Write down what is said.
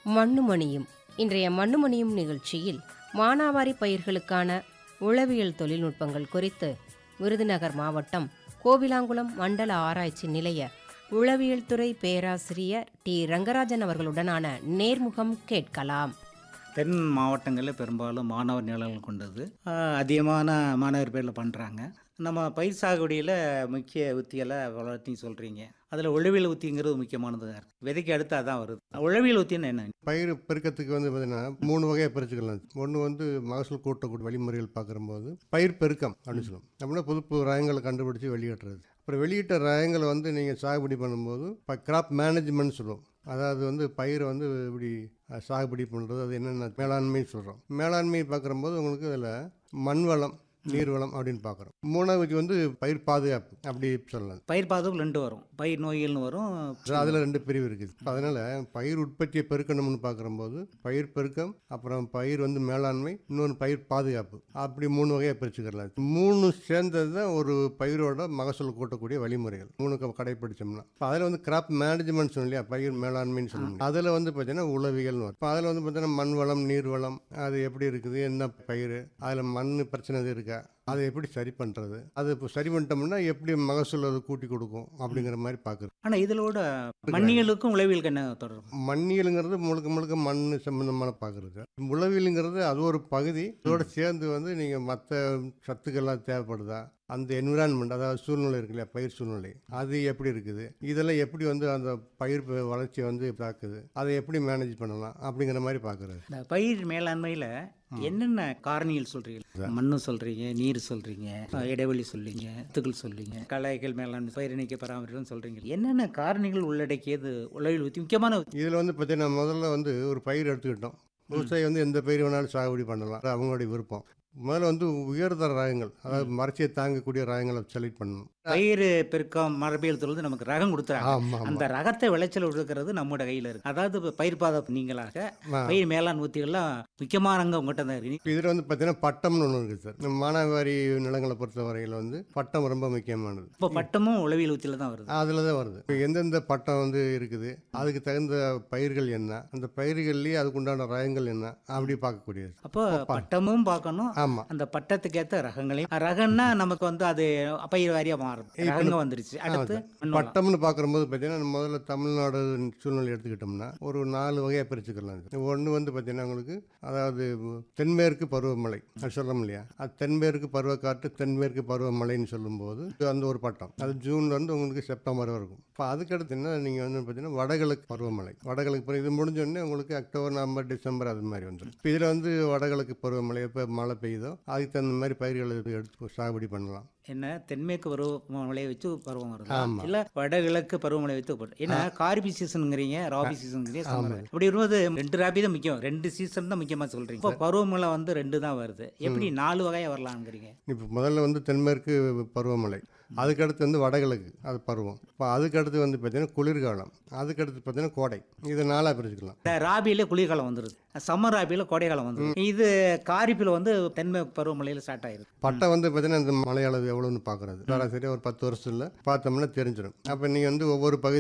மண்ணுமணியும் இன்றைய மண்ணுமணியும் நிகழ்ச்சியில் மானாவாரி பயிர்களுக்கான உளவியல் தொழில்நுட்பங்கள் குறித்து விருதுநகர் மாவட்டம் கோவிலாங்குளம் மண்டல ஆராய்ச்சி நிலைய உளவியல் துறை பேராசிரியர் டி ரங்கராஜன் அவர்களுடனான நேர்முகம் கேட்கலாம் தென் மாவட்டங்களில் பெரும்பாலும் மாணவர் நிழல்கள் கொண்டது ஆஹ் அதிகமான மாணவர் பேரில் பண்ணுறாங்க நம்ம பயிர் சாகுபடியில் முக்கிய உத்திகளை வளர்த்தியும் சொல்கிறீங்க அதில் உழவியல் உத்திங்கிறது முக்கியமானதாக இருக்குது விதைக்கு அடுத்து அதான் வருது உழவியல் உத்தின்னு என்ன பயிர் பெருக்கத்துக்கு வந்து பார்த்தீங்கன்னா மூணு வகையாக பிரிச்சுக்கலாம் ஒன்று வந்து மகசூல் கூட்டக்கூடிய வழிமுறைகள் பார்க்கும்போது பயிர் பெருக்கம் அப்படின்னு சொல்லுவோம் அப்படின்னா புது புது ரகங்களை கண்டுபிடிச்சி வெளியிடுறது அப்புறம் வெளியிட்ட ரகங்களை வந்து நீங்கள் சாகுபடி பண்ணும்போது இப்போ கிராப் மேனேஜ்மெண்ட் சொல்லுவோம் அதாவது வந்து பயிரை வந்து இப்படி அஹ், சாகுபடி பண்ணுறது அது என்னென்ன மேலாண்மை சொல்கிறோம் மேலாண்மை பார்க்குறம்போது உங்களுக்கு அதில் மண் வளம் நீர் வளம் அப்படின்னு பார்க்குறோம் மூணாவது வந்து பயிர் பாதுகாப்பு அப்படி சொல்லலாம் பயிர் பாதுகாப்பு ரெண்டு வரும் பயிர் நோய்கள்னு வரும் அதில் ரெண்டு பிரிவு இருக்குது அதனால் பயிர் உற்பத்தியை பெருக்கணும்னு பார்க்குறம்போது பயிர் பெருக்கம் அப்புறம் பயிர் வந்து மேலாண்மை இன்னொன்று பயிர் பாதுகாப்பு அப்படி மூணு வகையாக பிரிச்சுக்கலாம் மூணு சேர்ந்தது தான் ஒரு பயிரோட மகசூல் கூட்டக்கூடிய வழிமுறைகள் மூணு க- கடைப்பிடிச்சோம்னா இப்போ அதில் வந்து கிராப் மேனேஜ்மெண்ட் சொல்லணும் இல்லையா பயிர் மேலாண்மைன்னு சொல்லணும் அதில் வந்து பார்த்தீங்கன்னா உளவியல்னு வரும் இப்போ அதில் வந்து பார்த்தீங்கன்னா மண் வளம் நீர் வளம் அது எப்படி இருக்குது என்ன பயிர் அதில் மண் பிரச்சனை எதுவும் இருக்கா அதை எப்படி சரி பண்ணுறது அது இப்போ சரி பண்ணிட்டோம்னா எப்படி மகசூல் அது கூட்டி கொடுக்கும் அப்படிங்கிற மாதிரி பார்க்குறது ஆனால் இதிலோட மண்ணியலுக்கும் உழவியலுக்கு என்ன தொடர்பு மண்ணியலுங்கிறது முழுக்க முழுக்க மண் சம்பந்தமான பார்க்குறது உளவியலுங்கிறது அது ஒரு பகுதி இதோட சேர்ந்து வந்து நீங்கள் மற்ற சத்துக்கள்லாம் தேவைப்படுதா அந்த என்விரான்மெண்ட் அதாவது சூழ்நிலை இருக்கு இல்லையா பயிர் சூழ்நிலை அது எப்படி இருக்குது இதெல்லாம் எப்படி வந்து அந்த பயிர் ப- வளர்ச்சியை வந்து தாக்குது அதை எப்படி மேனேஜ் பண்ணலாம் அப்படிங்கிற மாதிரி பார்க்குறது இந்த பயிர் மேலாண்மையில் என்னென்ன காரணிகள் சொல்றீங்க மண்ணு சொல்றீங்க நீர் சொல்றீங்க அஹ் இடைவெளி சொல்றீங்க வித்துக்கள் சொல்றீங்க களைகள் மேலாண்மை பயிர் நீக்க பராமரிப்பு சொல்றீங்க என்னென்ன காரணிகள் உள்ளடக்கியது உழவில் உத்தி முக்கியமான இதில் வந்து பார்த்தீங்கன்னா முதல்ல வந்து ஒரு பயிர் எடுத்துக்கிட்டோம் விவசாயி வந்து எந்த பயிர் வேணாலும் சாகுபடி பண்ணலாம் அது அவங்களுடைய விருப்பம் முதல்ல வந்து உயர்தர ரகங்கள் அதாவது மரச்சியை தாங்கக்கூடிய ரகங்களை செலக்ட் பண்ணணும் பயிர் பெருக்கம் மரபியல் தொழில் நமக்கு ரகம் கொடுத்துறாங்க ஆமாம் அந்த ரகத்தை விளைச்சல் கொடுக்கறது நம்மோட கையில இருக்கு அதாவது இப்ப பயிர் பாதுகாப்பு நீங்களாக பயிர் மேலாண் உத்திகள்லாம் முக்கியமான அங்கம் உங்கள்கிட்ட தான் இருக்கு இப்போ இதில் வந்து பார்த்தீங்கன்னா பட்டம்னு ஒன்று இருக்குது சார் நம்ம மானாவாரி நிலங்களை பொறுத்த வரையில் வந்து பட்டம் ரொம்ப முக்கியமானது இப்போ பட்டமும் உளவியல் உத்தியில தான் வருது அதில் தான் வருது இப்போ எந்தெந்த பட்டம் வந்து இருக்குது அதுக்கு தகுந்த பயிர்கள் என்ன அந்த பயிர்கள்லேயே அதுக்குண்டான ரகங்கள் என்ன அப்படி பார்க்கக்கூடியது அப்போ பட்டமும் பார்க்கணும் ஆமாம் அந்த பட்டத்துக்கு ஏற்ற ரகங்களையும் ரகம்னா நமக்கு வந்து அது பயிர் வாரியா மாறும் ரகங்க வந்துருச்சு அடுத்து மண் வளம். பட்டம்னு பார்க்கும்போது பார்த்தீங்கன்னா நம்ம முதல்ல தமிழ்நாடு சூழ்நிலை எடுத்துக்கிட்டோம்னா ஒரு நாலு வகையாக பிரிச்சுக்கலாம் ஒன்று வந்து பார்த்தீங்கன்னா உங்களுக்கு அதாவது தென்மேற்கு பருவமழை அது சொல்கிறோம் இல்லையா அது தென்மேற்கு பருவக்காற்று தென்மேற்கு பருவமழைன்னு சொல்லும்போது இது அந்த ஒரு பட்டம் அது ஜூன்ல இருந்து உங்களுக்கு செப்டம்பர் வரைக்கும் இப்போ அதுக்கடுத்து என்ன நீங்கள் வந்து பார்த்தீங்கன்னா வடகிழக்கு பருவமழை வடகிழக்கு பருவம் இது முடிஞ்ச உடனே உங்களுக்கு அக்டோபர் நவம்பர் டிசம்பர் அது மாதிரி வந்துடும் இப்போ இதில் வந்து வடகிழக்கு பருவமழை எப்போ மழை பெய்யுதோ அதுக்கு தகுந்த மாதிரி பயிர்களை எடுத்து சாகுபடி பண்ணலாம் என்ன தென்மேற்கு பருவமழையை வச்சு பருவம் வருது ஆமா. இல்ல வடகிழக்கு பருவமழை வச்சு பருவம். ஏன்னா கார்பி சீசனுங்கிறீங்க ராபி சீசனுங்கிறீங்க summer. இப்படி இருக்கும்போது ரெண்டு ராபி தான் முக்கியம் ரெண்டு சீசன் தான் முக்கியமா சொல்றீங்க இப்போ பருவமழை வந்து ரெண்டு தான் வருது எப்படி நாலு வகையா வரலாம்ங்கிறீங்க இப்போ முதல்ல வந்து தென்மேற்கு பருவமழை அதுக்கடுத்து வந்து வடகிழக்கு அது பருவம் இப்போ அதுக்கடுத்து வந்து பார்த்தீங்கன்னா குளிர்காலம் அதுக்கடுத்து பார்த்தீங்கன்னா கோடை இது நாளாக பிரிச்சுக்கலாம் இந்த ராபியில குளிர்காலம் வந்துருது சம்மர் ராபியில கோடைக்காலம் வந்துருது இது காரிப்பில் வந்து தென்மேற்கு பருவமழையில ஸ்டார்ட் ஆயிருது பட்டை வந்து பார்த்தீங்கன்னா இந்த மழை அளவு எவ்வளோன்னு பார்க்குறது சராசரி ஒரு பத்து வருஷத்தில் பார்த்தோம்னா தெரிஞ்சிடும் அப்போ நீங்கள் வந்து ஒவ்வொரு பகுதி